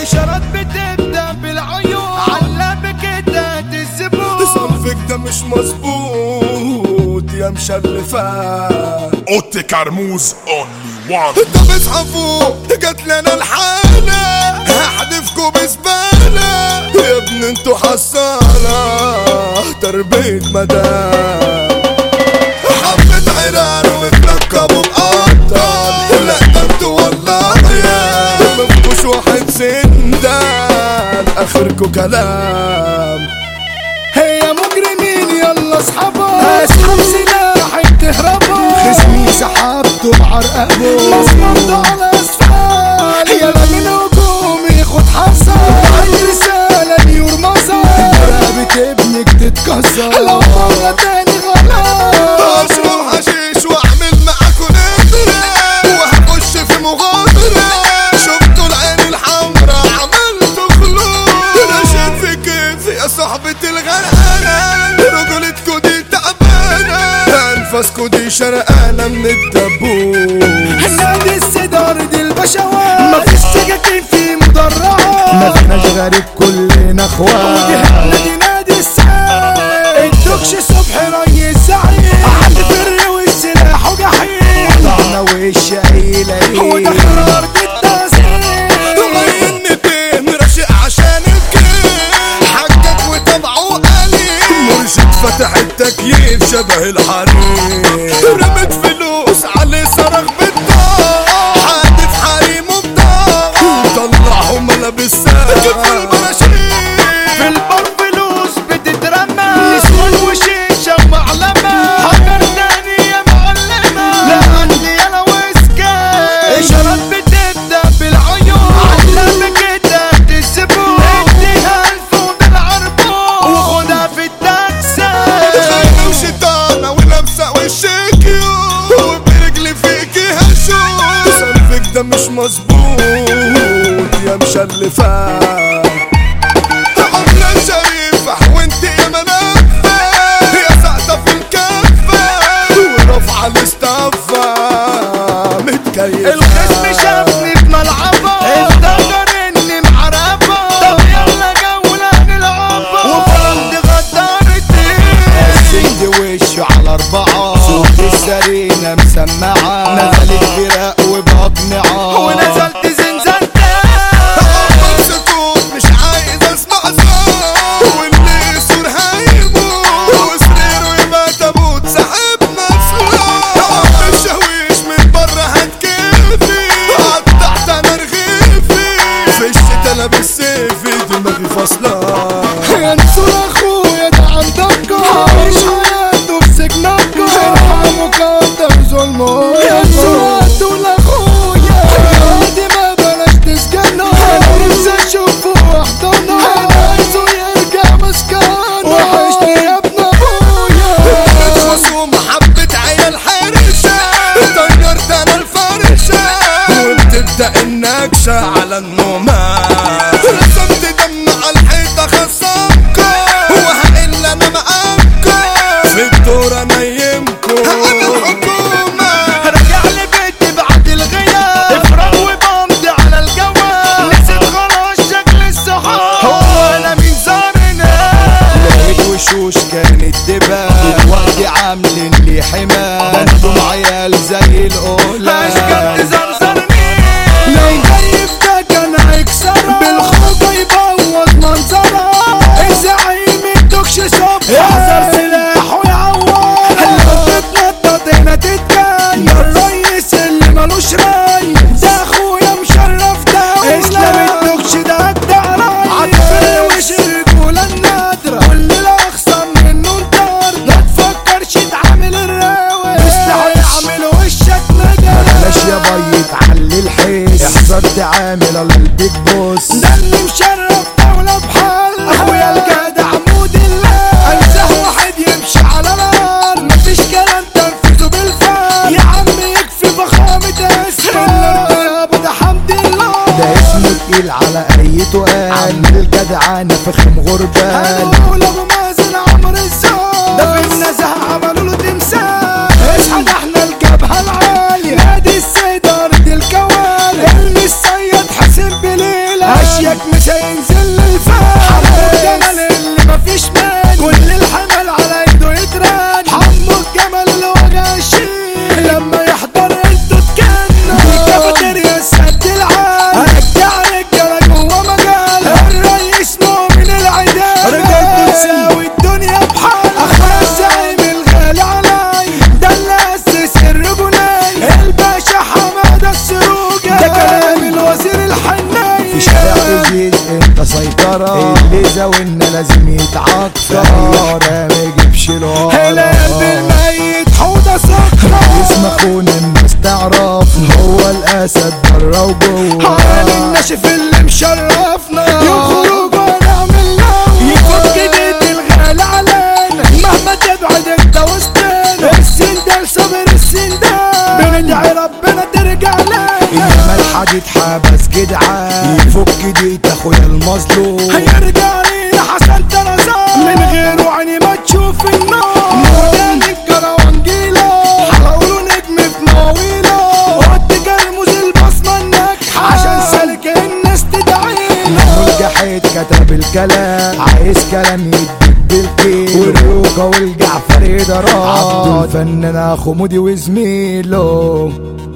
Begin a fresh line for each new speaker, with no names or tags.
اشارات بتبدا بالعيون علم كده تسيبوه
صنفك ده مش مظبوط يا مشلفات
اوتي كرموز اونلي وان
طب اصحى فوق جات لنا الحالة هحدفكوا بزبالة يا ابن انتوا حصالة تربية مدام حبة عرار وتركبوا بأبطال لا ده انتوا والله يا مفكوش واحد سندان اخركوا كلام
هي مجرمين يلا اصحابها اسحب سلاحك تهربوا خصمي سحبته بعرقبه مصممته على اسفل يلا من هجوم ياخد حصل عندي رسالة نيور مصر رقبة ابنك تتكسر لو مرة تاني غلط
اشرب حشيش واعمل معاكوا نادرة وهخش في مغامرة شفتوا العين الحمراء عملتوا خلود رشيت في كيف يا صاحبة الغرقانة رجولتكوا دي تعبانة انفاسكوا دي شرقانة من الدبوس
نادي السدار دي البشوات مفيش سكاكين في مدرعات مفيناش غريب كلنا اخوات وجهنا دي نادي السعاد الدكش صبح ري السعيد عند فر والسلاح وجحيم قطعنا وش اي لئيم وده قرار بالتأثير
طلعين بين رشق عشان الكيف حقك وتبعه قليل مرشد فتح التكييف شبه الحريم رمت فلوس عليه صرخ بالدار حادف حريمه بضاعة طلعهم ملابس ساعة في المناشير
في البر فلوس بتترمى نسوان وشيشة ومعلمة حجر تاني يا معلمة لا عندي انا وسكا اشارات بتبدا بالعيون علم كده تسيبوه اديها الفوض العربون وخدها في التاكسي
خاينة وشيطانة ولابسة وشك يو وبرجلي فيكي هشوف صنفك ده مش مظبوط يا مشلفات عاملة شريفة وانت يا منافة يا ساقطة في الكفة ورافعة الاستفة متكيفة
الخصم شافني في ملعبه افتكر اني معرفه طب يلا جولة نلعبه وفرمت غدارتي السند وشه على اربعة صوت السرينة مسمعة نزلت فراق وبأقنعة ونزلت زنزانتي
أفضل سكوت مش عايز اسمع صوت واللي يسور هيموت وسريره يبقى تابوت سحب مسؤول الشهويش من بره هتكفي قطعت انا رغيفي في الشتا لابس سيفي دماغي فاصلة
انسوا اخويا ده عندكم عايش حياته في سجنكم ارحموا كتر ظلمه انسوا انتوا لاخويا دي ما بلاش تسجنوا انا نفسي اشوفه واحضنه انا عايزه يرجع مسكنه وحشني يا ابن ابويا
بتخصوا محبة عيال حرشة طيرت انا الفرشة وبتبدأ النكشة على النومات رسمت دم على الحيطة خصمكم وهقل انا معاكم في الدور انيمكم انا الحكومة
رجع لي بيتي بعد الغياب افرج وبمضي على الجواب نسيت خلاص شكل الصحاب هو انا مين زارنا لقيت وشوش كانت دباب دلوقتي عاملين لي حمام انتم عيال زي الاولى اشكال تزرزرني لو جاي في ده كان هيكسرها بالخوجة يبوظ منظرها الزعيم الدكش صبح احذر سلاحه يعور لو تتنطط هنا تتكلم يا الريس اللي ملوش راي ده اخويا مشرف ده اسلام الدكش ده الدعراي عطف الوش الرجولة النادرة واللي الاخصم منه انطر لا تفكرش تعامل الراوي اسلحه يعمل وشك مجرى بلاش يا بي تعلي الحس احذر تعامل على البيج بوس ده اللي مشرف دولة بحال اخويا الجدع عمود الله انساه واحد يمشي على نار مفيش كلام تنفذه بالفعل يا عم يكفي فخامة اسم الارض ده حمد الله ده اسمه تقيل على اي تقال عم الجدعانة فخم غربان هنقول ابو مازن عمر الزهر ده في النزهة عملوا له تمثال اصحى ده احنا الجبهة العالية نادي السيد ارض الكوالي ارمي السيد حسين بليلة اشيك زاولنا لازم يتعكر ما يجيبش له
القلب الميت حوضة سكرة
اسم اخونا الناس تعرف هو الاسد برا وجوه
حال الناشف اللي مشرفنا يخرج ونعمل له يفك ايد الغالي علينا مهما تبعد انت وسطنا السندال صبر السندال بندعي ربنا ترجع لنا
انما الحديد حبس جدعان يفك ديت اخويا المظلوم
هيرجع لينا حسن ترزان من غيره عيني ما تشوف النار مولانا من كروان جيله هقولوا نجم في مواويله واتجاه الموز البصمه الناجحه عشان سالك الناس تدعيله
الجحيد كتب الكلام عايز كلام يديك بالكيل والروكة والجعفر ادارات عبد الفنان اخو مودي وزميله